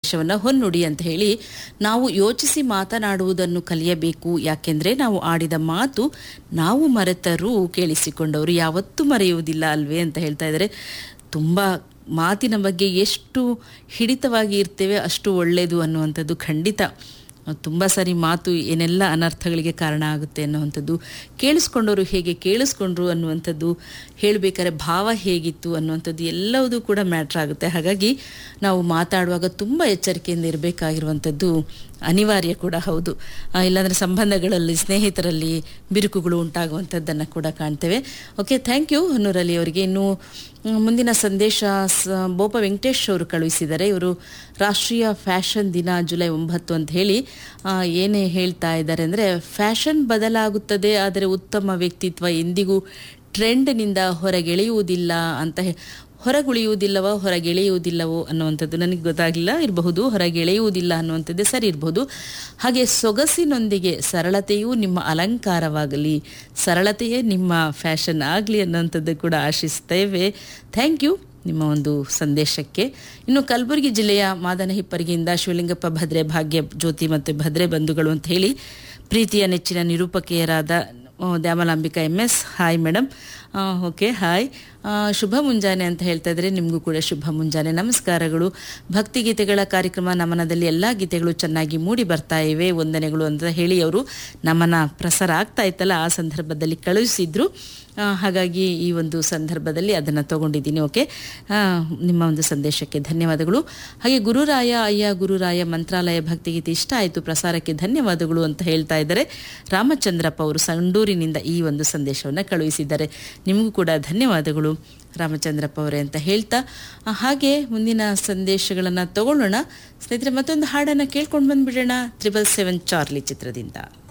ಸಂದೇಶವನ್ನು ಹೊನ್ನುಡಿ ಅಂತ ಹೇಳಿ ನಾವು ಯೋಚಿಸಿ ಮಾತನಾಡುವುದನ್ನು ಕಲಿಯಬೇಕು ಯಾಕೆಂದ್ರೆ ನಾವು ಆಡಿದ ಮಾತು ನಾವು ಮರೆತರೂ ಕೇಳಿಸಿಕೊಂಡವರು ಯಾವತ್ತೂ ಮರೆಯುವುದಿಲ್ಲ ಅಲ್ವೇ ಅಂತ ಹೇಳ್ತಾ ಇದ್ದಾರೆ ತುಂಬ ಮಾತಿನ ಬಗ್ಗೆ ಎಷ್ಟು ಹಿಡಿತವಾಗಿ ಇರ್ತೇವೆ ಅಷ್ಟು ಒಳ್ಳೆಯದು ಅನ್ನುವಂಥದ್ದು ಖಂಡಿತ ತುಂಬ ಸಾರಿ ಮಾತು ಏನೆಲ್ಲ ಅನರ್ಥಗಳಿಗೆ ಕಾರಣ ಆಗುತ್ತೆ ಅನ್ನುವಂಥದ್ದು ಕೇಳಿಸ್ಕೊಂಡವರು ಹೇಗೆ ಕೇಳಿಸ್ಕೊಂಡ್ರು ಅನ್ನುವಂಥದ್ದು ಹೇಳಬೇಕಾದ್ರೆ ಭಾವ ಹೇಗಿತ್ತು ಅನ್ನುವಂಥದ್ದು ಎಲ್ಲವೂ ಕೂಡ ಮ್ಯಾಟ್ರ್ ಆಗುತ್ತೆ ಹಾಗಾಗಿ ನಾವು ಮಾತಾಡುವಾಗ ತುಂಬ ಎಚ್ಚರಿಕೆಯಿಂದ ಇರಬೇಕಾಗಿರುವಂಥದ್ದು ಅನಿವಾರ್ಯ ಕೂಡ ಹೌದು ಇಲ್ಲಾಂದರೆ ಸಂಬಂಧಗಳಲ್ಲಿ ಸ್ನೇಹಿತರಲ್ಲಿ ಬಿರುಕುಗಳು ಉಂಟಾಗುವಂಥದ್ದನ್ನು ಕೂಡ ಕಾಣ್ತೇವೆ ಓಕೆ ಥ್ಯಾಂಕ್ ಯು ಹೊನ್ನೂರಲ್ಲಿ ಅವರಿಗೆ ಇನ್ನು ಮುಂದಿನ ಸಂದೇಶ ಸ ಬೋಪ ವೆಂಕಟೇಶ್ ಅವರು ಕಳುಹಿಸಿದ್ದಾರೆ ಇವರು ರಾಷ್ಟ್ರೀಯ ಫ್ಯಾಷನ್ ದಿನ ಜುಲೈ ಒಂಬತ್ತು ಅಂತ ಹೇಳಿ ಏನೇ ಹೇಳ್ತಾ ಇದ್ದಾರೆ ಅಂದರೆ ಫ್ಯಾಷನ್ ಬದಲಾಗುತ್ತದೆ ಆದರೆ ಉತ್ತಮ ವ್ಯಕ್ತಿತ್ವ ಎಂದಿಗೂ ಟ್ರೆಂಡ್ನಿಂದ ಹೊರಗೆಳೆಯುವುದಿಲ್ಲ ಅಂತ ಹೊರಗುಳಿಯುವುದಿಲ್ಲವೋ ಹೊರಗೆಳೆಯುವುದಿಲ್ಲವೋ ಅನ್ನುವಂಥದ್ದು ನನಗೆ ಗೊತ್ತಾಗಲಿಲ್ಲ ಇರಬಹುದು ಹೊರಗೆಳೆಯುವುದಿಲ್ಲ ಅನ್ನುವಂಥದ್ದೇ ಸರಿ ಇರಬಹುದು ಹಾಗೆ ಸೊಗಸಿನೊಂದಿಗೆ ಸರಳತೆಯೂ ನಿಮ್ಮ ಅಲಂಕಾರವಾಗಲಿ ಸರಳತೆಯೇ ನಿಮ್ಮ ಫ್ಯಾಷನ್ ಆಗಲಿ ಅನ್ನುವಂಥದ್ದು ಕೂಡ ಆಶಿಸ್ತೇವೆ ಥ್ಯಾಂಕ್ ಯು ನಿಮ್ಮ ಒಂದು ಸಂದೇಶಕ್ಕೆ ಇನ್ನು ಕಲಬುರಗಿ ಜಿಲ್ಲೆಯ ಮಾದನ ಹಿಪ್ಪರಿಗೆಯಿಂದ ಶಿವಲಿಂಗಪ್ಪ ಭದ್ರೆ ಭಾಗ್ಯ ಜ್ಯೋತಿ ಮತ್ತು ಭದ್ರೆ ಬಂಧುಗಳು ಅಂತ ಹೇಳಿ ಪ್ರೀತಿಯ ನೆಚ್ಚಿನ ನಿರೂಪಕಿಯರಾದ Dyamalambika M S hi madam okay hi ಶುಭ ಮುಂಜಾನೆ ಅಂತ ಹೇಳ್ತಾ ಇದ್ರೆ ನಿಮಗೂ ಕೂಡ ಶುಭ ಮುಂಜಾನೆ ನಮಸ್ಕಾರಗಳು ಭಕ್ತಿಗೀತೆಗಳ ಕಾರ್ಯಕ್ರಮ ನಮನದಲ್ಲಿ ಎಲ್ಲ ಗೀತೆಗಳು ಚೆನ್ನಾಗಿ ಮೂಡಿ ಬರ್ತಾ ಇವೆ ವಂದನೆಗಳು ಅಂತ ಹೇಳಿ ಅವರು ನಮನ ಪ್ರಸಾರ ಆಗ್ತಾ ಇತ್ತಲ್ಲ ಆ ಸಂದರ್ಭದಲ್ಲಿ ಕಳುಹಿಸಿದ್ರು ಹಾಗಾಗಿ ಈ ಒಂದು ಸಂದರ್ಭದಲ್ಲಿ ಅದನ್ನು ತಗೊಂಡಿದ್ದೀನಿ ಓಕೆ ನಿಮ್ಮ ಒಂದು ಸಂದೇಶಕ್ಕೆ ಧನ್ಯವಾದಗಳು ಹಾಗೆ ಗುರುರಾಯ ಅಯ್ಯ ಗುರುರಾಯ ಮಂತ್ರಾಲಯ ಭಕ್ತಿಗೀತೆ ಇಷ್ಟ ಆಯಿತು ಪ್ರಸಾರಕ್ಕೆ ಧನ್ಯವಾದಗಳು ಅಂತ ಹೇಳ್ತಾ ಇದ್ದಾರೆ ರಾಮಚಂದ್ರಪ್ಪ ಅವರು ಸಂಡೂರಿನಿಂದ ಈ ಒಂದು ಸಂದೇಶವನ್ನು ಕಳುಹಿಸಿದ್ದಾರೆ ನಿಮಗೂ ಕೂಡ ಧನ್ಯವಾದಗಳು ರಾಮಚಂದ್ರಪ್ಪ ಅವರೇ ಅಂತ ಹೇಳ್ತಾ ಹಾಗೆ ಮುಂದಿನ ಸಂದೇಶಗಳನ್ನು ತಗೊಳ್ಳೋಣ ಸ್ನೇಹಿತರೆ ಮತ್ತೊಂದು ಹಾಡನ್ನು ಕೇಳ್ಕೊಂಡು ಬಂದ್ಬಿಡೋಣ ತ್ರಿಬಲ್ ಸೆವೆನ್ ಚಾರ್ಲಿ ಚಿತ್ರದಿಂದ